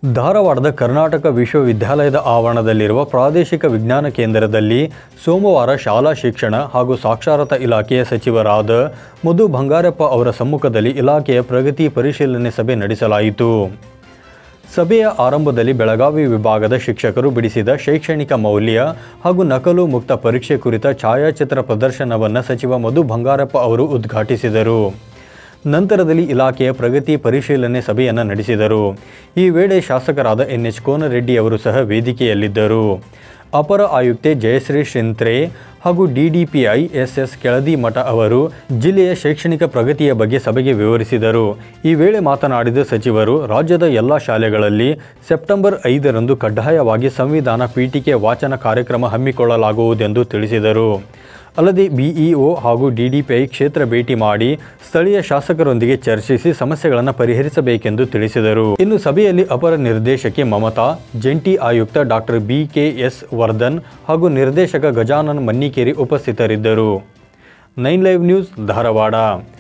ಧಾರವಾಡದ ಕರ್ನಾಟಕ ವಿಶ್ವವಿದ್ಯಾಲಯದ ಆವರಣದಲ್ಲಿರುವ ಪ್ರಾದೇಶಿಕ ವಿಜ್ಞಾನ ಕೇಂದ್ರದಲ್ಲಿ ಸೋಮವಾರ ಶಾಲಾ ಶಿಕ್ಷಣ ಹಾಗೂ ಸಾಕ್ಷರತಾ ಇಲಾಖೆಯ ಸಚಿವರಾದ ಮಧು ಬಂಗಾರಪ್ಪ ಅವರ ಸಮ್ಮುಖದಲ್ಲಿ ಇಲಾಖೆಯ ಪ್ರಗತಿ ಪರಿಶೀಲನೆ ಸಭೆ ನಡೆಸಲಾಯಿತು ಸಭೆಯ ಆರಂಭದಲ್ಲಿ ಬೆಳಗಾವಿ ವಿಭಾಗದ ಶಿಕ್ಷಕರು ಬಿಡಿಸಿದ ಶೈಕ್ಷಣಿಕ ಮೌಲ್ಯ ಹಾಗೂ ನಕಲು ಮುಕ್ತ ಪರೀಕ್ಷೆ ಕುರಿತ ಛಾಯಾಚಿತ್ರ ಪ್ರದರ್ಶನವನ್ನು ಸಚಿವ ಮಧು ಬಂಗಾರಪ್ಪ ಅವರು ಉದ್ಘಾಟಿಸಿದರು ನಂತರದಲ್ಲಿ ಇಲಾಖೆಯ ಪ್ರಗತಿ ಪರಿಶೀಲನೆ ಸಭೆಯನ್ನು ನಡೆಸಿದರು ಈ ವೇಳೆ ಶಾಸಕರಾದ ಎನ್ ಎಚ್ ಕೋನರೆಡ್ಡಿ ಅವರು ಸಹ ವೇದಿಕೆಯಲ್ಲಿದ್ದರು ಅಪರ ಆಯುಕ್ತೆ ಜಯಶ್ರೀ ಶಿಂತ್ರೆ ಹಾಗೂ ಡಿಡಿಪಿಐ ಎಸ್ ಎಸ್ ಕೆಳದಿ ಮಠ ಅವರು ಜಿಲ್ಲೆಯ ಶೈಕ್ಷಣಿಕ ಪ್ರಗತಿಯ ಬಗ್ಗೆ ಸಭೆಗೆ ವಿವರಿಸಿದರು ಈ ವೇಳೆ ಮಾತನಾಡಿದ ಸಚಿವರು ರಾಜ್ಯದ ಎಲ್ಲ ಶಾಲೆಗಳಲ್ಲಿ ಸೆಪ್ಟೆಂಬರ್ ಐದರಂದು ಕಡ್ಡಾಯವಾಗಿ ಸಂವಿಧಾನ ಪೀಠಿಕೆ ವಾಚನ ಕಾರ್ಯಕ್ರಮ ಹಮ್ಮಿಕೊಳ್ಳಲಾಗುವುದೆಂದು ತಿಳಿಸಿದರು ಅಲ್ಲದೆ ಬಿಇಒ ಹಾಗೂ ಡಿಡಿಪಿಐ ಕ್ಷೇತ್ರ ಭೇಟಿ ಮಾಡಿ ಸ್ಥಳೀಯ ಶಾಸಕರೊಂದಿಗೆ ಚರ್ಚಿಸಿ ಸಮಸ್ಯೆಗಳನ್ನು ಪರಿಹರಿಸಬೇಕೆಂದು ತಿಳಿಸಿದರು ಇನ್ನು ಸಭೆಯಲ್ಲಿ ಅಪರ ನಿರ್ದೇಶಕಿ ಮಮತಾ ಜಂಟಿ ಆಯುಕ್ತ doctor B K S Vardhan ಹಾಗೂ ನಿರ್ದೇಶಕ ಗಜಾನನ್ ಮನ್ನಿಕೇರಿ ಉಪಸ್ಥಿತರಿದ್ದರು ನೈನ್ ಲೈವ್ ನ್ಯೂಸ್ ಧಾರವಾಡ